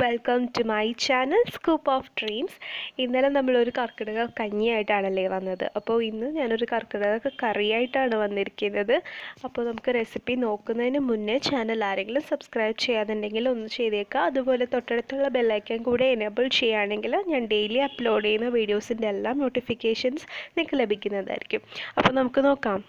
welcome to my channel scoop of dreams ഇന്നലെ നമ്മളൊരു കർക്കിടക കഞ്ഞിയായിട്ടാണല്ലേ വന്നത് അപ്പോൾ ഇന്ന് ഞാനൊരു കർക്കിടക കറിയായിട്ടാണ് വന്നിരിക്കുന്നത് അപ്പോൾ നമുക്ക് റെസിപ്പി നോക്കുന്നതിന് മുന്നേ ചാനൽ ആരെങ്കിലും സബ്സ്ക്രൈബ് ചെയ്യാതുണ്ടെങ്കിൽ ഒന്ന് ചെയ്തേക്കുക അതുപോലെ തൊട്ടടുത്തുള്ള ബെല്ലൈക്കൻ കൂടെ എനേബിൾ ചെയ്യുകയാണെങ്കിൽ ഞാൻ ഡെയിലി അപ്ലോഡ് ചെയ്യുന്ന വീഡിയോസിൻ്റെ എല്ലാം നോട്ടിഫിക്കേഷൻസ് നിങ്ങൾക്ക് ലഭിക്കുന്നതായിരിക്കും അപ്പോൾ നമുക്ക് നോക്കാം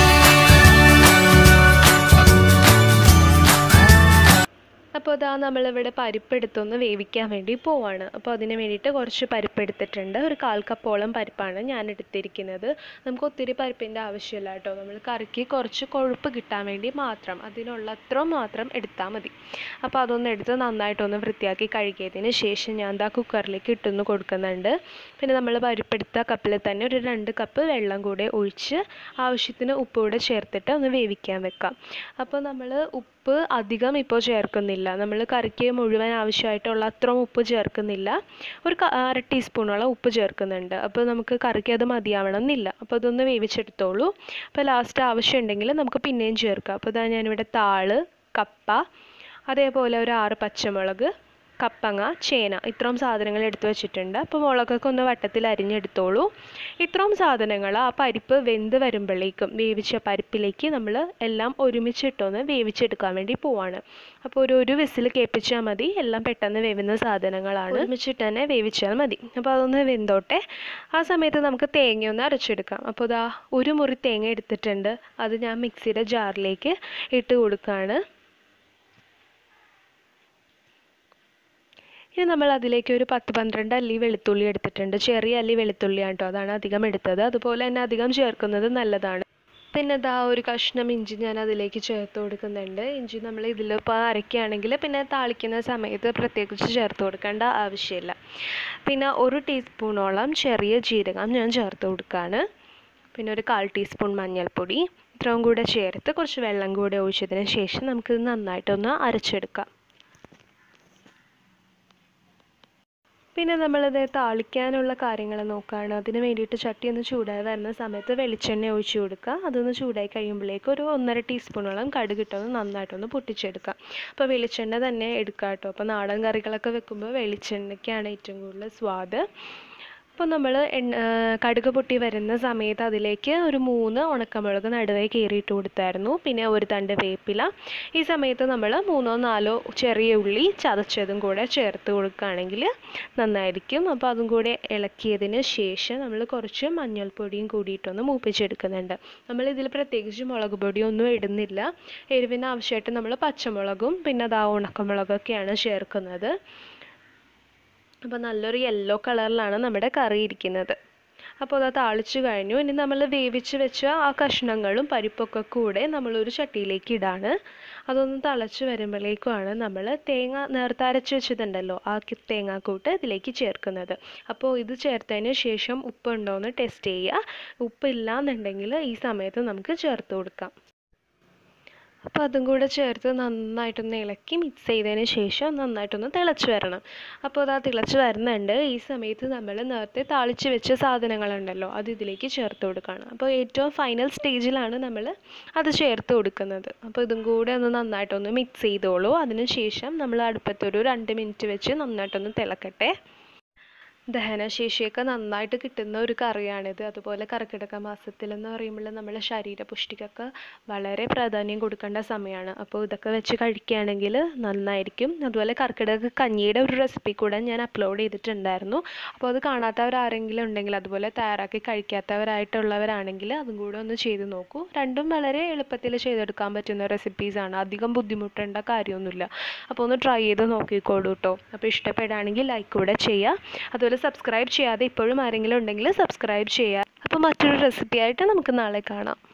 അപ്പോൾ അതാ നമ്മളിവിടെ പരിപ്പെടുത്തൊന്ന് വേവിക്കാൻ വേണ്ടി പോവാണ് അപ്പോൾ അതിന് വേണ്ടിയിട്ട് കുറച്ച് പരിപ്പെടുത്തിട്ടുണ്ട് ഒരു കാൽ കപ്പോളം പരിപ്പാണ് ഞാൻ എടുത്തിരിക്കുന്നത് നമുക്ക് ഒത്തിരി പരിപ്പിൻ്റെ ആവശ്യമില്ല കേട്ടോ നമ്മൾ കറിക്ക് കുറച്ച് കൊഴുപ്പ് കിട്ടാൻ വേണ്ടി മാത്രം അതിനുള്ള അത്ര മാത്രം എടുത്താൽ മതി അപ്പോൾ അതൊന്ന് എടുത്ത് നന്നായിട്ടൊന്ന് വൃത്തിയാക്കി കഴുകിയതിന് ശേഷം ഞാൻ ദാ കുക്കറിലേക്ക് ഇട്ടൊന്ന് കൊടുക്കുന്നുണ്ട് പിന്നെ നമ്മൾ പരിപ്പെടുത്ത കപ്പിൽ തന്നെ ഒരു രണ്ട് കപ്പ് വെള്ളം കൂടെ ഒഴിച്ച് ആവശ്യത്തിന് ഉപ്പ് കൂടെ ചേർത്തിട്ട് ഒന്ന് വേവിക്കാൻ വെക്കാം അപ്പോൾ നമ്മൾ ഉപ്പ് ഉപ്പ് അധികം ഇപ്പോൾ ചേർക്കുന്നില്ല നമ്മൾ കറിക്ക് മുഴുവൻ ആവശ്യമായിട്ടുള്ള അത്രയും ഉപ്പ് ചേർക്കുന്നില്ല ഒരു അര ടീസ്പൂണോളം ഉപ്പ് ചേർക്കുന്നുണ്ട് അപ്പോൾ നമുക്ക് കറിക്ക് അത് മതിയാവണം എന്നില്ല അപ്പോൾ അതൊന്ന് വേവിച്ചെടുത്തോളൂ അപ്പോൾ ലാസ്റ്റ് ആവശ്യമുണ്ടെങ്കിൽ നമുക്ക് പിന്നെയും ചേർക്കാം അപ്പോൾ ഇതാ ഞാനിവിടെ താള് കപ്പ അതേപോലെ ഒരു ആറ് പച്ചമുളക് കപ്പങ്ങ ചേന ഇത്രയും സാധനങ്ങൾ എടുത്തു വെച്ചിട്ടുണ്ട് അപ്പോൾ മുളകൊക്കെ ഒന്ന് വട്ടത്തിൽ അരിഞ്ഞെടുത്തോളൂ ഇത്രയും സാധനങ്ങൾ ആ പരിപ്പ് വെന്ത് വരുമ്പോഴേക്കും വേവിച്ച പരിപ്പിലേക്ക് നമ്മൾ എല്ലാം ഒരുമിച്ചിട്ടൊന്ന് വേവിച്ചെടുക്കാൻ വേണ്ടി പോവാണ് അപ്പോൾ ഒരു ഒരു വിസിൽ കേൾപ്പിച്ചാൽ മതി എല്ലാം പെട്ടെന്ന് വേവുന്ന സാധനങ്ങളാണ് ഒരുമിച്ചിട്ട് തന്നെ വേവിച്ചാൽ മതി അപ്പോൾ അതൊന്ന് വെന്തോട്ടെ ആ സമയത്ത് നമുക്ക് തേങ്ങ ഒന്ന് അരച്ചെടുക്കാം അപ്പോൾ ഇതാ ഒരു മുറി തേങ്ങ എടുത്തിട്ടുണ്ട് അത് ഞാൻ മിക്സിയുടെ ജാറിലേക്ക് ഇട്ട് കൊടുക്കുകയാണ് ഇനി നമ്മൾ അതിലേക്ക് ഒരു പത്ത് പന്ത്രണ്ട് അല്ലി വെളുത്തുള്ളി എടുത്തിട്ടുണ്ട് ചെറിയ അല്ലി വെളുത്തുള്ളിയാണ് കേട്ടോ അതാണ് അധികം എടുത്തത് അതുപോലെ തന്നെ അധികം ചേർക്കുന്നത് നല്ലതാണ് പിന്നെ ഇതാ ഒരു കഷ്ണം ഇഞ്ചി ഞാൻ അതിലേക്ക് ചേർത്ത് കൊടുക്കുന്നുണ്ട് ഇഞ്ചി നമ്മൾ ഇതിലിപ്പോൾ അരയ്ക്കുകയാണെങ്കിൽ പിന്നെ താളിക്കുന്ന സമയത്ത് പ്രത്യേകിച്ച് ചേർത്ത് കൊടുക്കേണ്ട ആവശ്യമില്ല പിന്നെ ഒരു ടീസ്പൂണോളം ചെറിയ ജീരകം ഞാൻ ചേർത്ത് കൊടുക്കുകയാണ് പിന്നെ ഒരു കാൽ ടീസ്പൂൺ മഞ്ഞൾപ്പൊടി ഇത്രയും കൂടെ ചേർത്ത് കുറച്ച് വെള്ളം കൂടെ ഒഴിച്ചതിന് ശേഷം നമുക്കിത് നന്നായിട്ടൊന്ന് അരച്ചെടുക്കാം പിന്നെ നമ്മളിത് താളിക്കാനുള്ള കാര്യങ്ങൾ നോക്കുകയാണ് അതിന് വേണ്ടിയിട്ട് ചട്ടി ഒന്ന് ചൂടായി വരുന്ന സമയത്ത് വെളിച്ചെണ്ണ ഒഴിച്ചു കൊടുക്കുക അതൊന്ന് ചൂടായി കഴിയുമ്പോഴേക്ക് ഒരു ഒന്നര ടീസ്പൂണോളം കടുക് ഇട്ടൊന്ന് നന്നായിട്ടൊന്ന് പൊട്ടിച്ചെടുക്കുക അപ്പോൾ വെളിച്ചെണ്ണ തന്നെ എടുക്കുക കേട്ടോ അപ്പോൾ നാടൻ കറികളൊക്കെ വെക്കുമ്പോൾ വെളിച്ചെണ്ണയ്ക്കാണ് ഏറ്റവും കൂടുതൽ സ്വാദ് അപ്പോൾ നമ്മൾ എണ്ണ കടുക് പൊട്ടി വരുന്ന സമയത്ത് അതിലേക്ക് ഒരു മൂന്ന് ഉണക്കമുളക് നടുവേ കീറിയിട്ട് കൊടുത്തായിരുന്നു പിന്നെ ഒരു തണ്ട് വേപ്പില ഈ സമയത്ത് നമ്മൾ മൂന്നോ നാലോ ചെറിയ ഉള്ളി ചതച്ചതും കൂടെ ചേർത്ത് കൊടുക്കുകയാണെങ്കിൽ നന്നായിരിക്കും അപ്പോൾ അതും കൂടെ ഇളക്കിയതിന് ശേഷം നമ്മൾ കുറച്ച് മഞ്ഞൾപ്പൊടിയും കൂടിയിട്ടൊന്ന് മൂപ്പിച്ചെടുക്കുന്നുണ്ട് നമ്മൾ ഇതിൽ പ്രത്യേകിച്ച് മുളക് പൊടിയൊന്നും ഇടുന്നില്ല എരിവിന് ആവശ്യമായിട്ട് നമ്മൾ പച്ചമുളകും പിന്നെ അതാ ഉണക്കമുളകൊക്കെയാണ് ചേർക്കുന്നത് അപ്പോൾ നല്ലൊരു യെല്ലോ കളറിലാണ് നമ്മുടെ കറി ഇരിക്കുന്നത് അപ്പോൾ അത് താളിച്ചു കഴിഞ്ഞു ഇനി നമ്മൾ വേവിച്ച് വെച്ച ആ കഷ്ണങ്ങളും പരിപ്പൊക്കെ കൂടെ നമ്മളൊരു ചട്ടിയിലേക്ക് ഇടാണ് അതൊന്ന് തിളച്ച് വരുമ്പോഴേക്കുമാണ് നമ്മൾ തേങ്ങ നേരത്തെ അരച്ച് വെച്ചതുണ്ടല്ലോ ആ തേങ്ങാക്കൂട്ട് ഇതിലേക്ക് ചേർക്കുന്നത് അപ്പോൾ ഇത് ചേർത്തതിന് ശേഷം ഉപ്പുണ്ടോ എന്ന് ടെസ്റ്റ് ചെയ്യുക ഉപ്പില്ല എന്നുണ്ടെങ്കിൽ ഈ സമയത്ത് നമുക്ക് ചേർത്ത് കൊടുക്കാം അപ്പോൾ അതും കൂടെ ചേർത്ത് നന്നായിട്ടൊന്ന് ഇളക്കി മിക്സ് ചെയ്തതിന് ശേഷം നന്നായിട്ടൊന്ന് തിളച്ച് വരണം അപ്പോൾ അത് ആ തിളച്ച് വരുന്നുണ്ട് ഈ സമയത്ത് നമ്മൾ നേരത്തെ താളിച്ച് വെച്ച സാധനങ്ങളുണ്ടല്ലോ അത് ഇതിലേക്ക് ചേർത്ത് കൊടുക്കുകയാണ് അപ്പോൾ ഏറ്റവും ഫൈനൽ സ്റ്റേജിലാണ് നമ്മൾ അത് ചേർത്ത് കൊടുക്കുന്നത് അപ്പോൾ ഇതും കൂടെ ഒന്ന് നന്നായിട്ടൊന്ന് മിക്സ് ചെയ്തോളൂ അതിന് ശേഷം നമ്മൾ അടുപ്പത്തൊരു രണ്ട് മിനിറ്റ് വെച്ച് നന്നായിട്ടൊന്ന് തിളക്കട്ടെ ദഹനശേഷിയൊക്കെ നന്നായിട്ട് കിട്ടുന്ന ഒരു കറിയാണിത് അതുപോലെ കർക്കിടക മാസത്തിലെന്ന് പറയുമ്പോൾ നമ്മുടെ ശരീരപുഷ്ടിക്കൊക്കെ വളരെ പ്രാധാന്യം കൊടുക്കേണ്ട സമയമാണ് അപ്പോൾ ഇതൊക്കെ വെച്ച് കഴിക്കുകയാണെങ്കിൽ നന്നായിരിക്കും അതുപോലെ കർക്കിടക കഞ്ഞിയുടെ ഒരു റെസിപ്പി കൂടെ ഞാൻ അപ്ലോഡ് ചെയ്തിട്ടുണ്ടായിരുന്നു അപ്പോൾ അത് കാണാത്തവർ ആരെങ്കിലും ഉണ്ടെങ്കിൽ അതുപോലെ തയ്യാറാക്കി കഴിക്കാത്തവരായിട്ടുള്ളവരാണെങ്കിൽ അതും കൂടെ ഒന്ന് ചെയ്ത് നോക്കൂ രണ്ടും വളരെ എളുപ്പത്തിൽ ചെയ്തെടുക്കാൻ പറ്റുന്ന റെസിപ്പീസാണ് അധികം ബുദ്ധിമുട്ടേണ്ട കാര്യമൊന്നുമില്ല അപ്പോൾ ഒന്ന് ട്രൈ ചെയ്ത് നോക്കിക്കോളൂ കേട്ടോ അപ്പോൾ ഇഷ്ടപ്പെടുകയാണെങ്കിൽ ലൈക്ക് കൂടെ ചെയ്യുക അതുപോലെ സബ്സ്ക്രൈബ് ചെയ്യാതെ ഇപ്പോഴും ആരെങ്കിലും ഉണ്ടെങ്കിൽ സബ്സ്ക്രൈബ് ചെയ്യുക അപ്പോൾ മറ്റൊരു റെസിപ്പി ആയിട്ട് നമുക്ക് നാളെ കാണാം